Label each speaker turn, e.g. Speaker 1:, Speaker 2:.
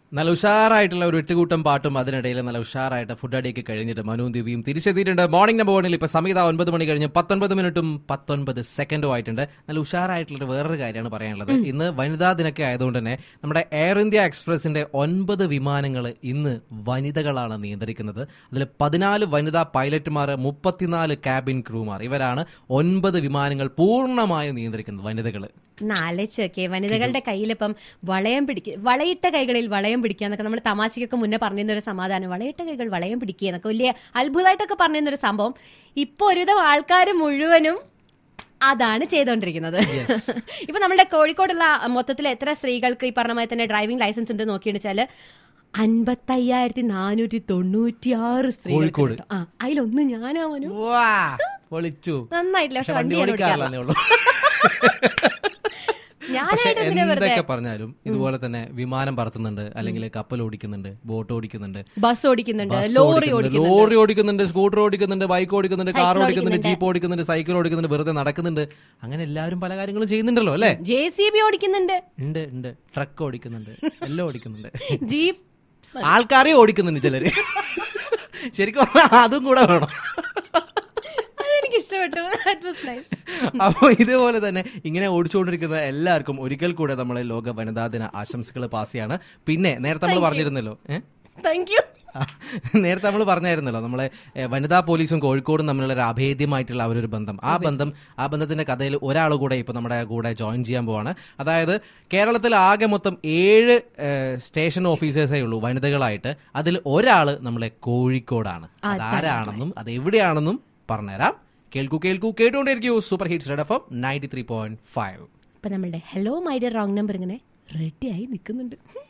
Speaker 1: നല്ല ഉഷാറായിട്ടുള്ള ഒരു എട്ടുകൂട്ടം പാട്ടും അതിനിടയിൽ നല്ല ഉഷാറായിട്ട് ഫുഡ് അടിയൊക്കെ കഴിഞ്ഞിട്ട് മനുവും ദിവ്യയും തിരിച്ചെത്തിയിട്ടുണ്ട് മോർണിംഗ് നമ്പർ വണ്ണിൽ ഇപ്പൊ സമയത്ത് ഒൻപത് മണി കഴിഞ്ഞ് പത്തൊൻപത് മിനിറ്റും പത്തൊൻപത് സെക്കൻഡും ആയിട്ടുണ്ട് നല്ല ഉഷാറായിട്ടുള്ള ഒരു വേറൊരു കാര്യമാണ് പറയാനുള്ളത് ഇന്ന് വനിതാ ദിനൊക്കെ ആയതുകൊണ്ട് തന്നെ നമ്മുടെ എയർ ഇന്ത്യ എക്സ്പ്രസിന്റെ ഒൻപത് വിമാനങ്ങൾ ഇന്ന് വനിതകളാണ് നിയന്ത്രിക്കുന്നത് അതിൽ പതിനാല് വനിതാ പൈലറ്റുമാർ മുപ്പത്തിനാല് ക്യാബിൻ ക്രൂമാർ ഇവരാണ് ഒൻപത് വിമാനങ്ങൾ പൂർണ്ണമായും നിയന്ത്രിക്കുന്നത് വനിതകൾ
Speaker 2: നാലേച്ച് നോക്കിയേ വനിതകളുടെ കയ്യിൽ ഇപ്പം വളയം പിടിക്കുക വളയിട്ട കൈകളിൽ വളയം പിടിക്കുക എന്നൊക്കെ നമ്മൾ തമാശയ്ക്കൊക്കെ മുന്നേ പറഞ്ഞിരുന്ന ഒരു സമാധാനം വളയിട്ട കൈകൾ വളയം പിടിക്കുക എന്നൊക്കെ വലിയ അത്ഭുതമായിട്ടൊക്കെ പറഞ്ഞിരുന്ന ഒരു സംഭവം ഇപ്പൊ ഒരുവിധം ആൾക്കാർ മുഴുവനും അതാണ് ചെയ്തുകൊണ്ടിരിക്കുന്നത് ഇപ്പൊ നമ്മുടെ കോഴിക്കോടുള്ള മൊത്തത്തിൽ എത്ര സ്ത്രീകൾക്ക് ഈ പറഞ്ഞ മാതിരി തന്നെ ഡ്രൈവിംഗ് ലൈസൻസ് ഉണ്ട് നോക്കിയെന്ന് വെച്ചാല് അൻപത്തയ്യായിരത്തി നാനൂറ്റി തൊണ്ണൂറ്റി ആറ് സ്ത്രീകൾ
Speaker 1: കോഴിക്കോട്.
Speaker 2: ആ അതിലൊന്ന് ഞാനാവനും
Speaker 1: വാ പൊളിച്ചു
Speaker 2: നന്നായിട്ടില്ല
Speaker 1: പക്ഷെ
Speaker 2: പക്ഷെ
Speaker 1: വണ്ടി
Speaker 2: വണ്ടി ഞാൻ
Speaker 1: ഓടിക്കാറില്ലെന്നേ ഉള്ളൂ പക്ഷെ
Speaker 2: ഞാനായിട്ട് എന്തിനാ വെറുതെ
Speaker 1: എന്തൊക്കെ പറഞ്ഞാലും ഇതുപോലെ തന്നെ വിമാനം പറത്തുന്നുണ്ട് അല്ലെങ്കിൽ കപ്പൽ ഓടിക്കുന്നുണ്ട് ബോട്ട് ഓടിക്കുന്നുണ്ട്
Speaker 2: ബസ് ഓടിക്കുന്നുണ്ട്
Speaker 1: ബസ്
Speaker 2: ലോറി
Speaker 1: ഓടിക്കുന്നുണ്ട്,
Speaker 2: ഓടിക്കുന്നുണ്ട്
Speaker 1: ലോറി ഓടിക്കുന്നുണ്ട് സ്കൂട്ടർ ഓടിക്കുന്നുണ്ട് ബൈക്ക് ഓടിക്കുന്നുണ്ട് കാർ
Speaker 2: സൈക്കിൾ
Speaker 1: ഓടിക്കുന്നുണ്ട്
Speaker 2: ഓടിക്കുന്നുണ്ട്.
Speaker 1: ജീപ്പ് ഓടിക്കുന്നുണ്ട് സൈക്കിൾ ഓടിക്കുന്നുണ്ട് വെറുതെ നടക്കുന്നുണ്ട് അങ്ങനെ എല്ലാവരും പല കാര്യങ്ങളും ചെയ്യുന്നുണ്ടല്ലോ അല്ലേ
Speaker 2: ജെ സി ബി ഓടിക്കുന്നുണ്ട്
Speaker 1: ഉണ്ട് ഉണ്ട് ട്രക്ക് ഓടിക്കുന്നുണ്ട് എല്ലാം ഓടിക്കുന്നുണ്ട്
Speaker 2: ജീപ്പ്
Speaker 1: ആൾക്കാരെ ഓടിക്കുന്നുണ്ട് ചിലര് ശരിക്കും പറഞ്ഞാൽ അതും കൂടെ വേണം
Speaker 2: അതെനിക്ക് ഇഷ്ടപ്പെട്ടു That was nice.
Speaker 1: അപ്പോൾ ഇതുപോലെ തന്നെ ഇങ്ങനെ ഓടിച്ചുകൊണ്ടിരിക്കുന്ന എല്ലാവർക്കും ഒരിക്കൽ കൂടെ നമ്മളെ ലോക വനിതാ ദിന ആശംസകൾ പാസ് ചെയ്യാണ് പിന്നെ നേരത്തെ നമ്മൾ പറഞ്ഞിരുന്നല്ലോ ഏഹ്
Speaker 2: Thank you.
Speaker 1: ആ, നേരത്തെ നമ്മൾ പറഞ്ഞായിരുന്നല്ലോ നമ്മളെ എ, വനിതാ പോലീസും കോഴിക്കോടും തമ്മിലുള്ള ഒരു അഭേദ്യമായിട്ടുള്ള ആ ഒരു ബന്ധം ആ ബന്ധം ആ ബന്ധത്തിന്റെ കഥയിൽ ഒരാൾ കൂടെ ഇപ്പൊ നമ്മുടെ കൂടെ ജോയിൻ ചെയ്യാൻ പോവാണ് അതായത് കേരളത്തിൽ ആകെ മൊത്തം ഏഴ് എ, സ്റ്റേഷൻ ഓഫീസേഴ്സേ ഉള്ളൂ വനിതകളായിട്ട് അതിൽ ഒരാള് നമ്മളെ കോഴിക്കോടാണ് അതാരാണെന്നും അത് എവിടെയാണെന്നും പറഞ്ഞുതരാം കേൾക്കൂ കേൾക്കൂ കേട്ടുകൊണ്ടിരിക്കൂ super hits red F M ninety three point five
Speaker 2: ഇപ്പൊ നമ്മളുടെ hello my dear wrong number ഇങ്ങനെ റെഡി ആയി നിൽക്കുന്നുണ്ട്